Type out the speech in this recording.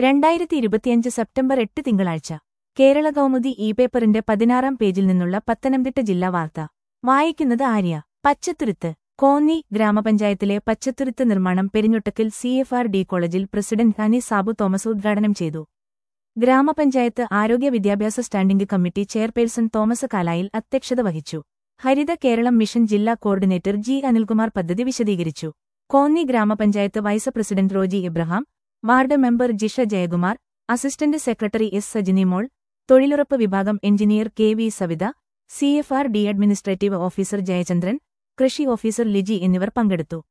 രണ്ടായിരത്തി ഇരുപത്തിയഞ്ച് സെപ്റ്റംബർ എട്ട് തിങ്കളാഴ്ച കേരള കൗമുദി ഇ പേപ്പറിന്റെ പതിനാറാം പേജിൽ നിന്നുള്ള പത്തനംതിട്ട ജില്ലാ വാർത്ത വായിക്കുന്നത് ആര്യ പച്ചത്തുരുത്ത് കോന്നി ഗ്രാമപഞ്ചായത്തിലെ പച്ചത്തുരുത്ത് നിർമ്മാണം പെരിഞ്ഞൊട്ടക്കിൽ സി എഫ് ആർ ഡി കോളേജിൽ പ്രസിഡന്റ് ഹനി സാബു തോമസ് ഉദ്ഘാടനം ചെയ്തു ഗ്രാമപഞ്ചായത്ത് ആരോഗ്യ വിദ്യാഭ്യാസ സ്റ്റാൻഡിംഗ് കമ്മിറ്റി ചെയർപേഴ്സൺ തോമസ് കാലായിൽ അധ്യക്ഷത വഹിച്ചു ഹരിത കേരളം മിഷൻ ജില്ലാ കോർഡിനേറ്റർ ജി അനിൽകുമാർ പദ്ധതി വിശദീകരിച്ചു കോന്നി ഗ്രാമപഞ്ചായത്ത് vice president Roji Ibrahim ward member Jisha Jayakumar assistant secretary S Sajinimol തൊഴിലുറപ്പ് വിഭാഗം engineer K V Savitha C F R D administrative officer Jayachandran കൃഷി ഓഫീസർ ലിജി എന്നിവർ പങ്കെടുത്തു